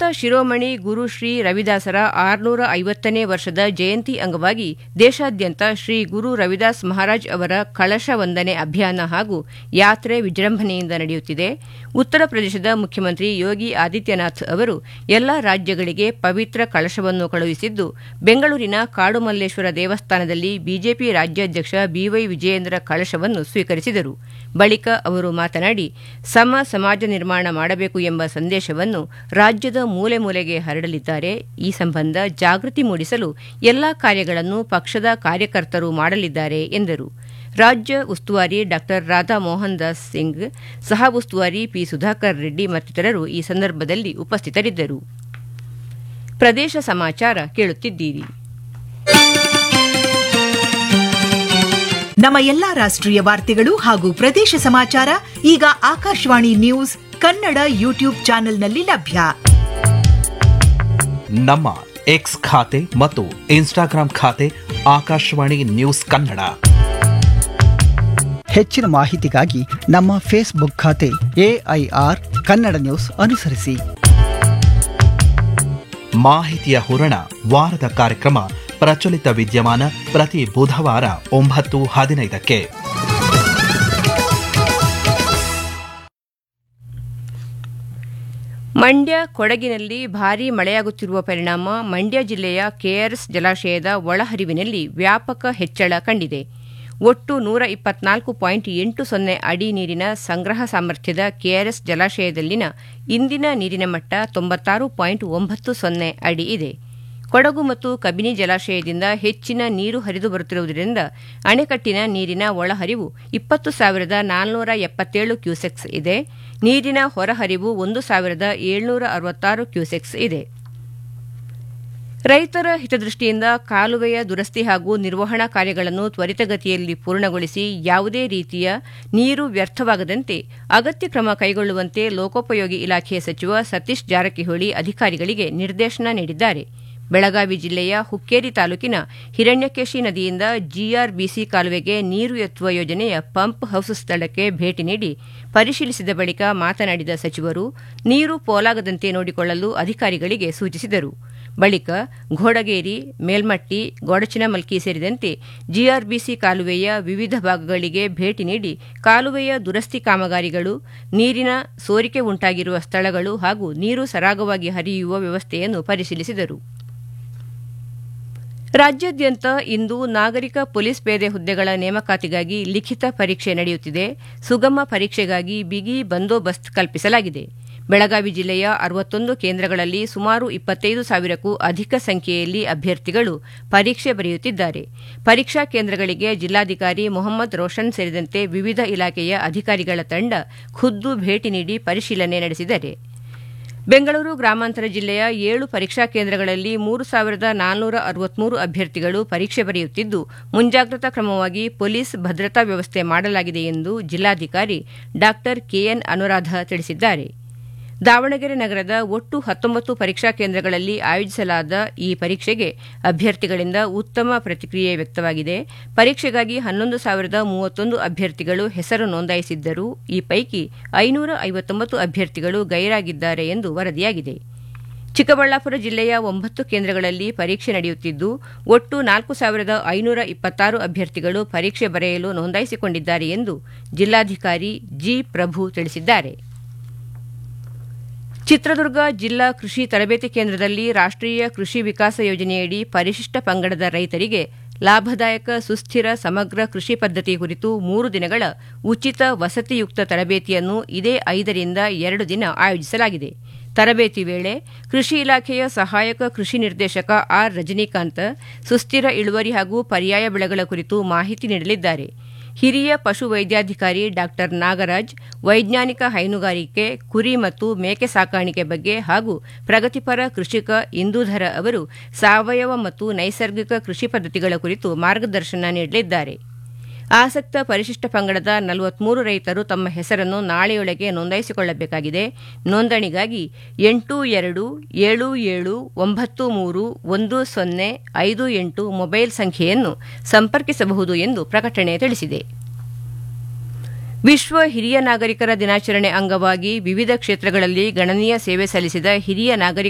ಸಂತ ಶಿರೋಮಣಿ ಗುರು ಶ್ರೀ ರವಿದಾಸರ ಆರುನೂರ ಐವತ್ತನೇ ವರ್ಷದ ಜಯಂತಿ ಅಂಗವಾಗಿ ದೇಶಾದ್ಯಂತ ಶ್ರೀ ಗುರು ರವಿದಾಸ್ ಮಹಾರಾಜ್ ಅವರ ಕಳಶ ವಂದನೆ ಅಭಿಯಾನ ಹಾಗೂ ಯಾತ್ರೆ ವಿಜೃಂಭಣೆಯಿಂದ ನಡೆಯುತ್ತಿದೆ ಉತ್ತರ ಪ್ರದೇಶದ ಮುಖ್ಯಮಂತ್ರಿ ಯೋಗಿ ಆದಿತ್ಯನಾಥ್ ಅವರು ಎಲ್ಲಾ ರಾಜ್ಯಗಳಿಗೆ ಪವಿತ್ರ ಕಳಶವನ್ನು ಕಳುಹಿಸಿದ್ದು ಬೆಂಗಳೂರಿನ ಕಾಡುಮಲ್ಲೇಶ್ವರ ದೇವಸ್ಥಾನದಲ್ಲಿ ಬಿಜೆಪಿ ರಾಜ್ಯಾಧ್ಯಕ್ಷ ಬಿವೈ ವಿಜಯೇಂದ್ರ ಕಳಶವನ್ನು ಸ್ವೀಕರಿಸಿದರು ಬಳಿಕ ಅವರು ಮಾತನಾಡಿ ಸಮ ಸಮಾಜ ನಿರ್ಮಾಣ ಮಾಡಬೇಕು ಎಂಬ ಸಂದೇಶವನ್ನು ರಾಜ್ಯದ ಮೂಲೆ ಮೂಲೆಗೆ ಹರಡಲಿದ್ದಾರೆ ಈ ಸಂಬಂಧ ಜಾಗೃತಿ ಮೂಡಿಸಲು ಎಲ್ಲಾ ಕಾರ್ಯಗಳನ್ನು ಪಕ್ಷದ ಕಾರ್ಯಕರ್ತರು ಮಾಡಲಿದ್ದಾರೆ ಎಂದರು ರಾಜ್ಯ ಉಸ್ತುವಾರಿ ಡಾ ರಾಧಾ ಮೋಹನ್ ದಾಸ್ ಸಿಂಗ್ ಸಹ ಉಸ್ತುವಾರಿ ಪಿ ಸುಧಾಕರ್ ರೆಡ್ಡಿ ಮತ್ತಿತರರು ಈ ಸಂದರ್ಭದಲ್ಲಿ ಉಪಸ್ಥಿತರಿದ್ದರು ಪ್ರದೇಶ ಸಮಾಚಾರ ಕೇಳುತ್ತಿದ್ದೀರಿ ನಮ್ಮ ಎಲ್ಲಾ ರಾಷ್ಟ್ರೀಯ ವಾರ್ತೆಗಳು ಹಾಗೂ ಪ್ರದೇಶ ಸಮಾಚಾರ ಈಗ ಆಕಾಶವಾಣಿ ನ್ಯೂಸ್ ಕನ್ನಡ ಯೂಟ್ಯೂಬ್ ಚಾನೆಲ್ನಲ್ಲಿ ಲಭ್ಯ ನಮ್ಮ ಎಕ್ಸ್ ಖಾತೆ ಮತ್ತು ಇನ್ಸ್ಟಾಗ್ರಾಂ ಖಾತೆ ಆಕಾಶವಾಣಿ ನ್ಯೂಸ್ ಕನ್ನಡ ಹೆಚ್ಚಿನ ಮಾಹಿತಿಗಾಗಿ ನಮ್ಮ ಫೇಸ್ಬುಕ್ ಖಾತೆ ಎಐಆರ್ ಕನ್ನಡ ನ್ಯೂಸ್ ಅನುಸರಿಸಿ ಮಾಹಿತಿಯ ಹೂರಣ ವಾರದ ಕಾರ್ಯಕ್ರಮ ಪ್ರಚಲಿತ ವಿದ್ಯಮಾನ ಪ್ರತಿ ಬುಧವಾರ ಒಂಬತ್ತು ಹದಿನೈದಕ್ಕೆ ಮಂಡ್ಯ ಕೊಡಗಿನಲ್ಲಿ ಭಾರೀ ಮಳೆಯಾಗುತ್ತಿರುವ ಪರಿಣಾಮ ಮಂಡ್ಯ ಜಿಲ್ಲೆಯ ಕೆಆರ್ಎಸ್ ಜಲಾಶಯದ ಒಳಹರಿವಿನಲ್ಲಿ ವ್ಯಾಪಕ ಹೆಚ್ಚಳ ಕಂಡಿದೆ ಒಟ್ಟು ನೂರ ಇಪ್ಪತ್ನಾಲ್ಕು ಪಾಯಿಂಟ್ ಎಂಟು ಸೊನ್ನೆ ಅಡಿ ನೀರಿನ ಸಂಗ್ರಹ ಸಾಮರ್ಥ್ಯದ ಕೆಆರ್ಎಸ್ ಜಲಾಶಯದಲ್ಲಿನ ಇಂದಿನ ನೀರಿನ ಮಟ್ಟ ತೊಂಬತ್ತಾರು ಪಾಯಿಂಟ್ ಒಂಬತ್ತು ಸೊನ್ನೆ ಅಡಿ ಇದೆ ಕೊಡಗು ಮತ್ತು ಕಬಿನಿ ಜಲಾಶಯದಿಂದ ಹೆಚ್ಚಿನ ನೀರು ಹರಿದು ಬರುತ್ತಿರುವುದರಿಂದ ಅಣೆಕಟ್ಟಿನ ನೀರಿನ ಒಳಹರಿವು ಇಪ್ಪತ್ತು ಸಾವಿರದ ನಾಲ್ನೂರ ಎಪ್ಪತ್ತೇಳು ಕ್ಯೂಸೆಕ್ಸ್ ಇದೆ ನೀರಿನ ಹೊರಹರಿವು ಒಂದು ಸಾವಿರದ ಏಳ್ನೂರ ಅರವತ್ತಾರು ಕ್ಯೂಸೆಕ್ಸ್ ಇದೆ ರೈತರ ಹಿತದೃಷ್ಟಿಯಿಂದ ಕಾಲುವೆಯ ದುರಸ್ತಿ ಹಾಗೂ ನಿರ್ವಹಣಾ ಕಾರ್ಯಗಳನ್ನು ತ್ವರಿತಗತಿಯಲ್ಲಿ ಪೂರ್ಣಗೊಳಿಸಿ ಯಾವುದೇ ರೀತಿಯ ನೀರು ವ್ಯರ್ಥವಾಗದಂತೆ ಅಗತ್ಯ ಕ್ರಮ ಕೈಗೊಳ್ಳುವಂತೆ ಲೋಕೋಪಯೋಗಿ ಇಲಾಖೆ ಸಚಿವ ಸತೀಶ್ ಜಾರಕಿಹೊಳಿ ಅಧಿಕಾರಿಗಳಿಗೆ ನಿರ್ದೇಶನ ನೀಡಿದ್ದಾರೆ ಬೆಳಗಾವಿ ಜಿಲ್ಲೆಯ ಹುಕ್ಕೇರಿ ತಾಲೂಕಿನ ಹಿರಣ್ಯಕೇಶಿ ನದಿಯಿಂದ ಜಿಆರ್ಬಿಸಿ ಕಾಲುವೆಗೆ ನೀರು ಎತ್ತುವ ಯೋಜನೆಯ ಪಂಪ್ ಹೌಸ್ ಸ್ಥಳಕ್ಕೆ ಭೇಟಿ ನೀಡಿ ಪರಿಶೀಲಿಸಿದ ಬಳಿಕ ಮಾತನಾಡಿದ ಸಚಿವರು ನೀರು ಪೋಲಾಗದಂತೆ ನೋಡಿಕೊಳ್ಳಲು ಅಧಿಕಾರಿಗಳಿಗೆ ಸೂಚಿಸಿದರು ಬಳಿಕ ಘೋಡಗೇರಿ ಮೇಲ್ಮಟ್ಟಿ ಗೋಡಚಿನಮಲ್ಕಿ ಸೇರಿದಂತೆ ಜಿಆರ್ಬಿಸಿ ಕಾಲುವೆಯ ವಿವಿಧ ಭಾಗಗಳಿಗೆ ಭೇಟಿ ನೀಡಿ ಕಾಲುವೆಯ ದುರಸ್ತಿ ಕಾಮಗಾರಿಗಳು ನೀರಿನ ಸೋರಿಕೆ ಉಂಟಾಗಿರುವ ಸ್ಥಳಗಳು ಹಾಗೂ ನೀರು ಸರಾಗವಾಗಿ ಹರಿಯುವ ವ್ಯವಸ್ಥೆಯನ್ನು ಪರಿಶೀಲಿಸಿದರು ರಾಜ್ಯಾದ್ಯಂತ ಇಂದು ನಾಗರಿಕ ಪೊಲೀಸ್ ಪೇದೆ ಹುದ್ದೆಗಳ ನೇಮಕಾತಿಗಾಗಿ ಲಿಖಿತ ಪರೀಕ್ಷೆ ನಡೆಯುತ್ತಿದೆ ಸುಗಮ ಪರೀಕ್ಷೆಗಾಗಿ ಬಿಗಿ ಬಂದೋಬಸ್ತ್ ಕಲ್ಪಿಸಲಾಗಿದೆ ಬೆಳಗಾವಿ ಜಿಲ್ಲೆಯ ಅರವತ್ತೊಂದು ಕೇಂದ್ರಗಳಲ್ಲಿ ಸುಮಾರು ಇಪ್ಪತ್ತೈದು ಸಾವಿರಕ್ಕೂ ಅಧಿಕ ಸಂಖ್ಯೆಯಲ್ಲಿ ಅಭ್ಯರ್ಥಿಗಳು ಪರೀಕ್ಷೆ ಬರೆಯುತ್ತಿದ್ದಾರೆ ಪರೀಕ್ಷಾ ಕೇಂದ್ರಗಳಿಗೆ ಜಿಲ್ಲಾಧಿಕಾರಿ ಮೊಹಮ್ಮದ್ ರೋಷನ್ ಸೇರಿದಂತೆ ವಿವಿಧ ಇಲಾಖೆಯ ಅಧಿಕಾರಿಗಳ ತಂಡ ಖುದ್ದು ಭೇಟಿ ನೀಡಿ ಪರಿಶೀಲನೆ ನಡೆಸಿದ್ದಾರೆ ಬೆಂಗಳೂರು ಗ್ರಾಮಾಂತರ ಜಿಲ್ಲೆಯ ಏಳು ಪರೀಕ್ಷಾ ಕೇಂದ್ರಗಳಲ್ಲಿ ಮೂರು ಸಾವಿರದ ನಾಲ್ನೂರ ಅರವತ್ಮೂರು ಅಭ್ಯರ್ಥಿಗಳು ಪರೀಕ್ಷೆ ಬರೆಯುತ್ತಿದ್ದು ಮುಂಜಾಗ್ರತಾ ಕ್ರಮವಾಗಿ ಪೊಲೀಸ್ ಭದ್ರತಾ ವ್ಯವಸ್ಥೆ ಮಾಡಲಾಗಿದೆ ಎಂದು ಜಿಲ್ಲಾಧಿಕಾರಿ ಡಾ ಕೆಎನ್ ಅನುರಾಧ ತಿಳಿಸಿದ್ದಾರೆ ದಾವಣಗೆರೆ ನಗರದ ಒಟ್ಟು ಹತ್ತೊಂಬತ್ತು ಪರೀಕ್ಷಾ ಕೇಂದ್ರಗಳಲ್ಲಿ ಆಯೋಜಿಸಲಾದ ಈ ಪರೀಕ್ಷೆಗೆ ಅಭ್ಯರ್ಥಿಗಳಿಂದ ಉತ್ತಮ ಪ್ರತಿಕ್ರಿಯೆ ವ್ಯಕ್ತವಾಗಿದೆ ಪರೀಕ್ಷೆಗಾಗಿ ಹನ್ನೊಂದು ಸಾವಿರದ ಮೂವತ್ತೊಂದು ಅಭ್ಯರ್ಥಿಗಳು ಹೆಸರು ನೋಂದಾಯಿಸಿದ್ದರೂ ಈ ಪೈಕಿ ಐನೂರ ಐವತ್ತೊಂಬತ್ತು ಅಭ್ಯರ್ಥಿಗಳು ಗೈರಾಗಿದ್ದಾರೆ ಎಂದು ವರದಿಯಾಗಿದೆ ಚಿಕ್ಕಬಳ್ಳಾಪುರ ಜಿಲ್ಲೆಯ ಒಂಬತ್ತು ಕೇಂದ್ರಗಳಲ್ಲಿ ಪರೀಕ್ಷೆ ನಡೆಯುತ್ತಿದ್ದು ಒಟ್ಟು ನಾಲ್ಕು ಸಾವಿರದ ಐನೂರ ಇಪ್ಪತ್ತಾರು ಅಭ್ಯರ್ಥಿಗಳು ಪರೀಕ್ಷೆ ಬರೆಯಲು ನೋಂದಾಯಿಸಿಕೊಂಡಿದ್ದಾರೆ ಎಂದು ಜಿಲ್ಲಾಧಿಕಾರಿ ಜಿ ಪ್ರಭು ತಿಳಿಸಿದ್ದಾರೆ ಚಿತ್ರದುರ್ಗ ಜಿಲ್ಲಾ ಕೃಷಿ ತರಬೇತಿ ಕೇಂದ್ರದಲ್ಲಿ ರಾಷ್ಟ್ರೀಯ ಕೃಷಿ ವಿಕಾಸ ಯೋಜನೆಯಡಿ ಪರಿಶಿಷ್ಟ ಪಂಗಡದ ರೈತರಿಗೆ ಲಾಭದಾಯಕ ಸುಸ್ಥಿರ ಸಮಗ್ರ ಕೃಷಿ ಪದ್ಧತಿ ಕುರಿತು ಮೂರು ದಿನಗಳ ಉಚಿತ ವಸತಿಯುಕ್ತ ತರಬೇತಿಯನ್ನು ಇದೇ ಐದರಿಂದ ಎರಡು ದಿನ ಆಯೋಜಿಸಲಾಗಿದೆ ತರಬೇತಿ ವೇಳೆ ಕೃಷಿ ಇಲಾಖೆಯ ಸಹಾಯಕ ಕೃಷಿ ನಿರ್ದೇಶಕ ಆರ್ ರಜನಿಕಾಂತ್ ಸುಸ್ಥಿರ ಇಳುವರಿ ಹಾಗೂ ಪರ್ಯಾಯ ಬೆಳೆಗಳ ಕುರಿತು ಮಾಹಿತಿ ನೀಡಲಿದ್ದಾರೆ ಹಿರಿಯ ಪಶು ವೈದ್ಯಾಧಿಕಾರಿ ಡಾ ನಾಗರಾಜ್ ವೈಜ್ಞಾನಿಕ ಹೈನುಗಾರಿಕೆ ಕುರಿ ಮತ್ತು ಮೇಕೆ ಸಾಕಾಣಿಕೆ ಬಗ್ಗೆ ಹಾಗೂ ಪ್ರಗತಿಪರ ಕೃಷಿಕ ಇಂದೂಧರ ಅವರು ಸಾವಯವ ಮತ್ತು ನೈಸರ್ಗಿಕ ಕೃಷಿ ಪದ್ಧತಿಗಳ ಕುರಿತು ಮಾರ್ಗದರ್ಶನ ನೀಡಲಿದ್ದಾರೆ ಆಸಕ್ತ ಪರಿಶಿಷ್ಟ ಪಂಗಡದ ನಲವತ್ಮೂರು ರೈತರು ತಮ್ಮ ಹೆಸರನ್ನು ನಾಳೆಯೊಳಗೆ ನೋಂದಾಯಿಸಿಕೊಳ್ಳಬೇಕಾಗಿದೆ ನೋಂದಣಿಗಾಗಿ ಎಂಟು ಎರಡು ಏಳು ಏಳು ಒಂಬತ್ತು ಮೂರು ಒಂದು ಸೊನ್ನೆ ಐದು ಎಂಟು ಮೊಬೈಲ್ ಸಂಖ್ಯೆಯನ್ನು ಸಂಪರ್ಕಿಸಬಹುದು ಎಂದು ಪ್ರಕಟಣೆ ತಿಳಿಸಿದೆ ವಿಶ್ವ ಹಿರಿಯ ನಾಗರಿಕರ ದಿನಾಚರಣೆ ಅಂಗವಾಗಿ ವಿವಿಧ ಕ್ಷೇತ್ರಗಳಲ್ಲಿ ಗಣನೀಯ ಸೇವೆ ಸಲ್ಲಿಸಿದ ಹಿರಿಯ ನಾಗರಿಕ